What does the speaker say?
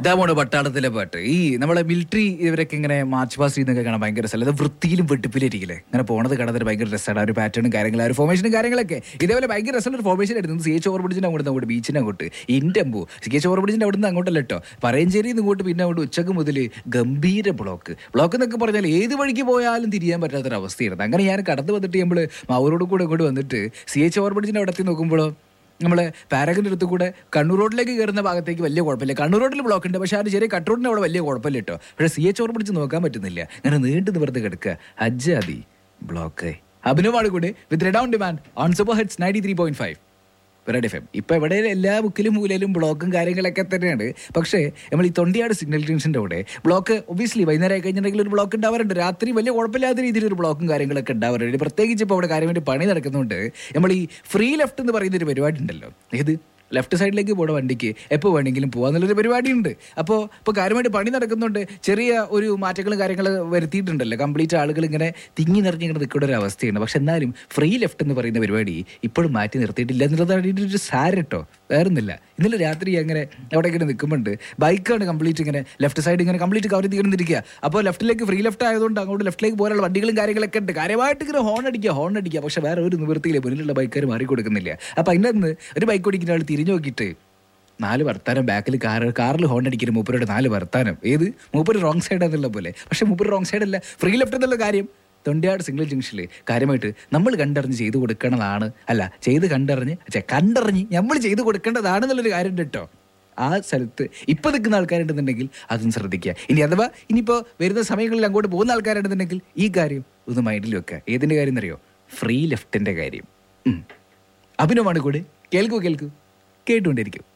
ഇതാമോണ് പട്ടാളത്തിലെ പാട്ട് ഈ നമ്മളെ മിലിറ്ററി ഇവരൊക്കെ ഇങ്ങനെ മാർച്ച് പാസ്റ്റ് ചെയ്യുന്നൊക്കെ കാണാൻ ഭയങ്കര രസമല്ല അത് വൃത്തിയിലും വെട്ടിപ്പിലിരിക്കില്ലേ ഇങ്ങനെ പോണത് കാണാൻ ഭയങ്കര രസമാണ് ആ ഒരു പാറ്റേണും കാര്യങ്ങളും ആ ഒരു ഫോർമേഷനും കാര്യങ്ങളൊക്കെ ഇതേപോലെ ഭയങ്കര രസമുള്ള ഒരു ഫോർമേഷൻ എടുത്തത് സി എച്ച് ഓവർ ബ്രിഡ്ജിന് അങ്ങോട്ട് അങ്ങോട്ട് ബീച്ചിന് അങ്ങോട്ട് ഇൻറ്റമ്പു സി എച്ച് ഓവർ ബ്രിഡ്ജിന്റെ അവിടെ നിന്ന് അങ്ങോട്ടല്ല കേട്ടോ പറയഞ്ചേരി ഇങ്ങോട്ട് പിന്നെ അങ്ങോട്ട് ഉച്ചക്ക് മുതൽ ഗംഭീര ബ്ലോക്ക് ബ്ലോക്ക് എന്നൊക്കെ പറഞ്ഞാൽ ഏത് വഴിക്ക് പോയാലും തിരിയാൻ പറ്റാത്തൊരവസ്ഥയായിരുന്നു അങ്ങനെ ഞാൻ കടന്നു വന്നിട്ട് നമ്മൾ മാവൂരോട് കൂടെ ഇങ്ങോട്ട് വന്നിട്ട് സി എച്ച് ഓവർ ബ്രിഡ്ജിന്റെ അവിടെ എത്തി നോക്കുമ്പോഴോ നമ്മളെ പാരഗിന്റെ അടുത്ത് കൂടെ കണ്ണൂർ റോഡിലേക്ക് കയറുന്ന ഭാഗത്തേക്ക് വലിയ കുഴപ്പമില്ല കണ്ണൂർ റോഡിൽ ബ്ലോക്ക് ഉണ്ട് പക്ഷേ ആ ഒരു ചെറിയ കട്ട് റോഡിന് അവിടെ വലിയ കുഴപ്പമില്ല കേട്ടോ പക്ഷേ സി എച്ച് ഓർ പിടിച്ച് നോക്കാൻ പറ്റുന്നില്ല അങ്ങനെ നീണ്ടു നിവർത്ത് കിടക്കുക അജാതി ബ്ലോക്ക് അഭിനവാണ് കൂടെ with red on demand on super heads ninety three point five red F M ഇപ്പം ഇവിടെ എല്ലാ മുക്കിലും മൂലയിലും ബ്ലോക്കും കാര്യങ്ങളൊക്കെ തന്നെയാണ് പക്ഷേ നമ്മൾ ഈ തൊണ്ടിയാട് സിഗ്നൽ ജംഗ്ഷൻ്റെ അവിടെ ബ്ലോക്ക് ഒബിയസ്ലി വൈകുന്നേരം ആയി കഴിഞ്ഞിട്ടുണ്ടെങ്കിൽ ഒരു ബ്ലോക്ക് ഉണ്ടാവാറുണ്ട് രാത്രി വലിയ കുഴപ്പമില്ലാത്ത രീതിയിൽ ഒരു ബ്ലോക്കും കാര്യങ്ങളൊക്കെ ഉണ്ടാവാറുണ്ട് പ്രത്യേകിച്ച് ഇപ്പോൾ അവിടെ കാര്യമായിട്ട് പണി നടക്കുന്നുണ്ട് നമ്മൾ ഈ ഫ്രീ ലെഫ്റ്റ് എന്ന് പറയുന്ന ഒരു പരിപാടി ഉണ്ടല്ലോ ഏത് ലെഫ്റ്റ് സൈഡിലേക്ക് പോണ വണ്ടിക്ക് എപ്പോൾ വേണമെങ്കിലും പോകാന്നുള്ളൊരു പരിപാടിയുണ്ട് അപ്പോൾ ഇപ്പോൾ കാര്യമായിട്ട് പണി നടക്കുന്നുണ്ട് ചെറിയ ഒരു മാറ്റങ്ങളും കാര്യങ്ങൾ വരുത്തിയിട്ടുണ്ടല്ലോ കംപ്ലീറ്റ് ആളുകൾ ഇങ്ങനെ തിങ്ങി നിറഞ്ഞ് ഇങ്ങനെ നിൽക്കുന്ന ഒരു അവസ്ഥയാണ് പക്ഷെ എന്നാലും ഫ്രീ ലെഫ്റ്റ് എന്ന് പറയുന്ന പരിപാടി ഇപ്പോഴും മാറ്റി നിർത്തിയിട്ടില്ല എന്നുള്ളതാണ് ഇതിൻ്റെ ഒരു സാരട്ടോ വേറൊന്നുമില്ല ഇന്നലെ രാത്രി അങ്ങനെ അവിടെ ഇങ്ങനെ നിൽക്കുമ്പോണ്ട് ബൈക്കാണ് കംപ്ലീറ്റ് ഇങ്ങനെ ലെഫ്റ്റ് സൈഡ് ഇങ്ങനെ കംപ്ലീറ്റ് കവർ ചെയ്തിരിക്കുക അപ്പോൾ ലെഫ്റ്റിലേക്ക് ഫ്രീ ലെഫ്റ്റ് ആയതുകൊണ്ട് അങ്ങോട്ട് ലെഫ്റ്റിലേക്ക് പോകാനുള്ള വണ്ടികളും കാര്യങ്ങളൊക്കെ ഉണ്ട് കാര്യമായിട്ട് ഇങ്ങനെ ഹോൺ അടിക്കുക ഹോൺ അടിക്കുക പക്ഷെ വേറെ ഒരു നിവൃത്തിയില്ല മുന്നിലുള്ള ബൈക്കാർ മാറി കൊടുക്കുന്നില്ല അപ്പോൾ അതിൻ്റെ അന്ന് ഒരു ബൈക്ക് ഓടിക്കുന്ന ആൾ തിരിഞ്ഞു നോക്കിയിട്ട് നാല് വർത്താനം ബാക്കിൽ കാർ കാറിൽ ഹോൺ അടിക്കുന്ന മൂപ്പരുടെ നാല് വർത്താനം ഏത് മൂപ്പര് റോങ് സൈഡ് എന്നുള്ള പോലെ പക്ഷെ മൂപ്പര് റോങ് സൈഡ് അല്ല ഫ്രീ ലെഫ്റ്റ് എന്നുള്ള കാര്യം തൊണ്ടിയാട് സിംഗിൾ ജംഗ്ഷനിൽ കാര്യമായിട്ട് നമ്മൾ കണ്ടറിഞ്ഞ് ചെയ്തു കൊടുക്കേണ്ടതാണ് അല്ല ചെയ്ത് കണ്ടറിഞ്ഞ് ഛെ, കണ്ടറിഞ്ഞ് നമ്മൾ ചെയ്തു കൊടുക്കേണ്ടതാണെന്നുള്ളൊരു കാര്യം ഉണ്ട് കേട്ടോ ആ സ്ഥലത്ത് ഇപ്പൊ നിൽക്കുന്ന ആൾക്കാരുണ്ടെന്നുണ്ടെങ്കിൽ അതും ശ്രദ്ധിക്കുക ഇനി അഥവാ ഇനിയിപ്പോ വരുന്ന സമയങ്ങളിൽ അങ്ങോട്ട് പോകുന്ന ആൾക്കാരുണ്ടെന്നുണ്ടെങ്കിൽ ഈ കാര്യം ഒന്ന് മൈൻഡിൽ വെക്കുക ഏതിന്റെ കാര്യം എന്നറിയോ ഫ്രീ ലെഫ്റ്റിന്റെ കാര്യം ഉം. അഭിനവമാണ് കൂടെ കേൾക്കൂ കേൾക്കൂ കേട്ടുകൊണ്ടിരിക്കും